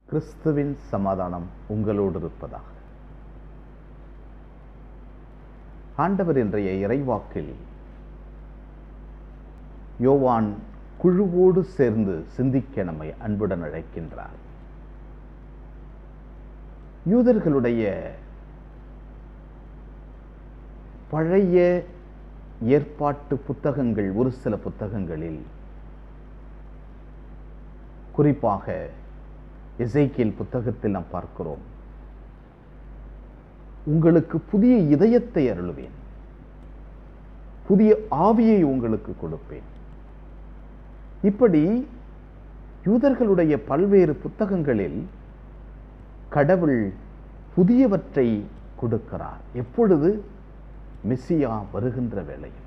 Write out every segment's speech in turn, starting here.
கிறிஸ்துவின் சமாதானம் உங்களோடு இருப்பதாக ஆண்டவர் இன்றைய இறைவாக்கில் யோவான் குழுவோடு சேர்ந்து சிந்திக்க நம்மை அன்புடன் அழைக்கின்றார் யூதர்களுடைய பழைய ஏற்பாட்டு புத்தகங்கள் ஒரு சில புத்தகங்களில் குறிப்பாக எசைக்கியல் புத்தகத்தில் நாம் பார்க்கிறோம் உங்களுக்கு புதிய இதயத்தை அருளுவேன் புதிய ஆவியை உங்களுக்கு கொடுப்பேன் இப்படி யூதர்களுடைய பல்வேறு புத்தகங்களில் கடவுள் புதியவற்றை கொடுக்கிறார் எப்பொழுது மெஸ்ஸியா வருகின்ற வேளையில்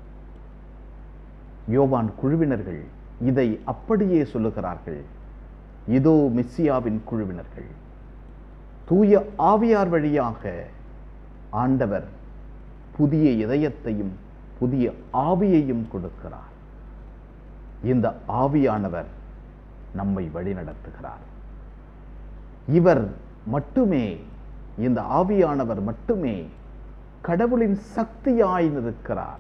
யோவான் குழுவினர்கள் இதை அப்படியே சொல்லுகிறார்கள் இதோ மெஸ்ஸியாவின் குழுவினர்கள் தூய ஆவியார் வழியாக ஆண்டவர் புதிய இதயத்தையும் புதிய ஆவியையும் கொடுக்கிறார் இந்த ஆவியானவர் நம்மை வழிநடத்துகிறார் இவர் மட்டுமே இந்த ஆவியானவர் மட்டுமே கடவுளின் சக்தியாய் நிற்கிறார்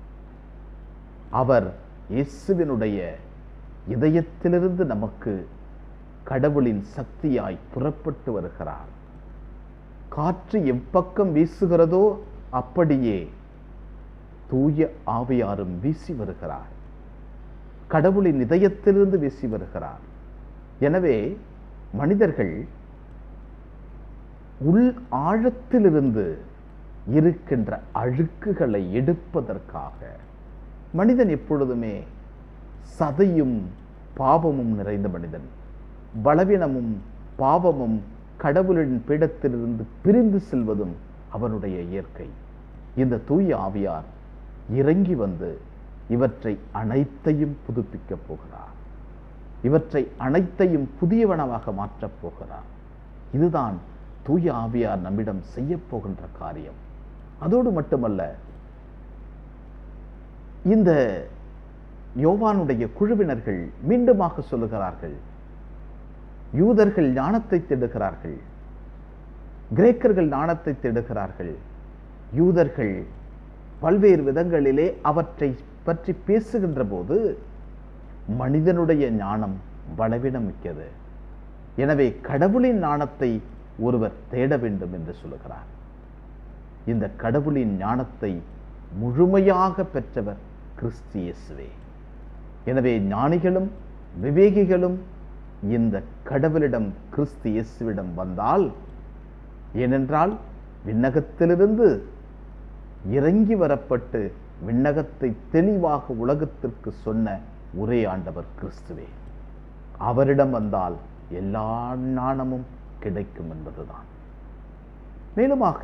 அவர் இயேசுவினுடைய இதயத்திலிருந்து நமக்கு கடவுளின் சக்தியாய் புறப்பட்டு வருகிறார் காற்று எப்பக்கம் வீசுகிறதோ அப்படியே தூய ஆவியாரும் வீசி வருகிறார் கடவுளின் இதயத்திலிருந்து வீசி வருகிறார் எனவே மனிதர்கள் உள் ஆழத்திலிருந்து இருக்கின்ற அழுக்குகளை எடுப்பதற்காக மனிதன் எப்பொழுதுமே சதையும் பாவமும் நிறைந்த மனிதன் பலவீனமும் பாவமும் கடவுளின் பீடத்திலிருந்து பிரிந்து செல்வதும் அவனுடைய இயற்கை இந்த தூய ஆவியார் இறங்கி வந்து இவற்றை அனைத்தையும் புதுப்பிக்கப் போகிறார் இவற்றை அனைத்தையும் புதியவனமாக மாற்றப் போகிறார் இதுதான் தூய ஆவியார் நம்மிடம் செய்ய போகின்ற காரியம் அதோடு மட்டுமல்ல இந்த யோவானுடைய குழுவினர்கள் மீண்டுமாக சொல்லுகிறார்கள் யூதர்கள் ஞானத்தை தேடுகிறார்கள் கிரேக்கர்கள் ஞானத்தை தேடுகிறார்கள் யூதர்கள் பல்வேறு விதங்களிலே அவற்றை பற்றி பேசுகின்ற போது மனிதனுடைய ஞானம் பலவீனம் மிக்கது எனவே கடவுளின் ஞானத்தை ஒருவர் தேட வேண்டும் என்று சொல்லுகிறார் இந்த கடவுளின் ஞானத்தை முழுமையாக பெற்றவர் கிறிஸ்து இயேசுவே எனவே ஞானிகளும் விவேகிகளும் இந்த கடவுளிடம் கிறிஸ்து இயேசுவிடம் வந்தால் ஏனென்றால் விண்ணகத்திலிருந்து இறங்கி வரப்பட்டு விண்ணகத்தை தெளிவாக உலகத்திற்கு சொன்ன ஒரே ஆண்டவர் கிறிஸ்துவே அவரிடம் வந்தால் எல்லா ஞானமும் கிடைக்கும் என்பதுதான் மேலுமாக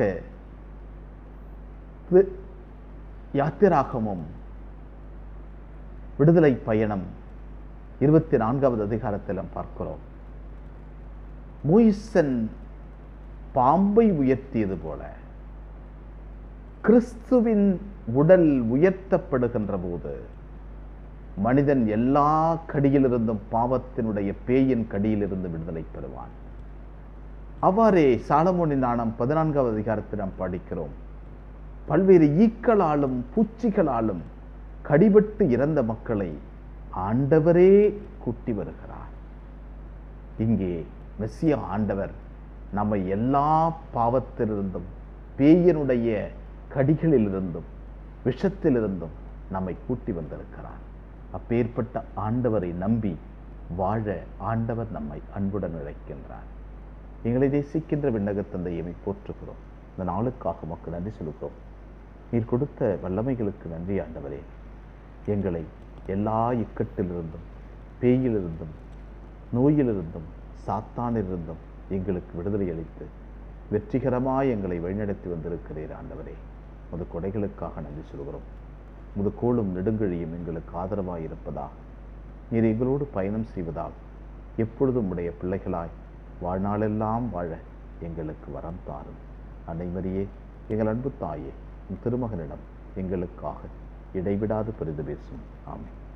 யாத்திராகமும் விடுதலை பயணம் இருபத்தி நான்காவது அதிகாரத்தில் பார்க்கிறோம் மூயிசன் பாம்பை உயர்த்தியது போல கிறிஸ்துவின் உடல் உயர்த்தப்படுகின்ற போது மனிதன் எல்லா கடியிலிருந்தும் பாவத்தினுடைய பேயின் கடியிலிருந்து விடுதலை பெறுவான் அவ்வாறே சாலமோனின் நாணம் பதினான்காவது அதிகாரத்தில் நாம் படிக்கிறோம் பல்வேறு ஈக்களாலும் பூச்சிகளாலும் கடிபட்டு இறந்த மக்களை ஆண்டவரே கூட்டி வருகிறார் இங்கே மெஸ்ஸியா ஆண்டவர் நம்மை எல்லா பாவத்திலிருந்தும் பேயனுடைய கடிகளிலிருந்தும் விஷத்திலிருந்தும் நம்மை கூட்டி வந்திருக்கிறார் அப்பேற்பட்ட ஆண்டவரை நம்பி வாழ ஆண்டவர் நம்மை அன்புடன் அழைக்கின்றார் எங்களை தேசிக்கின்ற விண்ணகத்தந்தையை போற்றுகிறோம் இந்த நாளுக்காக மக்கள் நன்றி செலுத்துகிறோம் நீர் கொடுத்த வல்லமைகளுக்கு நன்றி ஆண்டவரே எங்களை எல்லா இக்கட்டிலிருந்தும் பேயிலிருந்தும் நோயிலிருந்தும் சாத்தானிலிருந்தும் எங்களுக்கு விடுதலை அளித்து வெற்றிகரமாய் எங்களை வழிநடத்தி வந்திருக்கிறீர் ஆண்டவரே முது கொடைகளுக்காக நன்றி சொல்கிறோம் முது கோளும் நெடுங்கழியும் எங்களுக்கு ஆதரவாய் இருப்பதாக நீர் எங்களோடு பயணம் செய்வதால் எப்பொழுதும் உடைய பிள்ளைகளாய் வாழ்நாளெல்லாம் வாழ எங்களுக்கு வரம் தாரும் அனைவரையே எங்கள் அன்பு தாயே உம் திருமகனிடம் எங்களுக்காக இடைவிடாது பெரிது பேசும் ஆமென்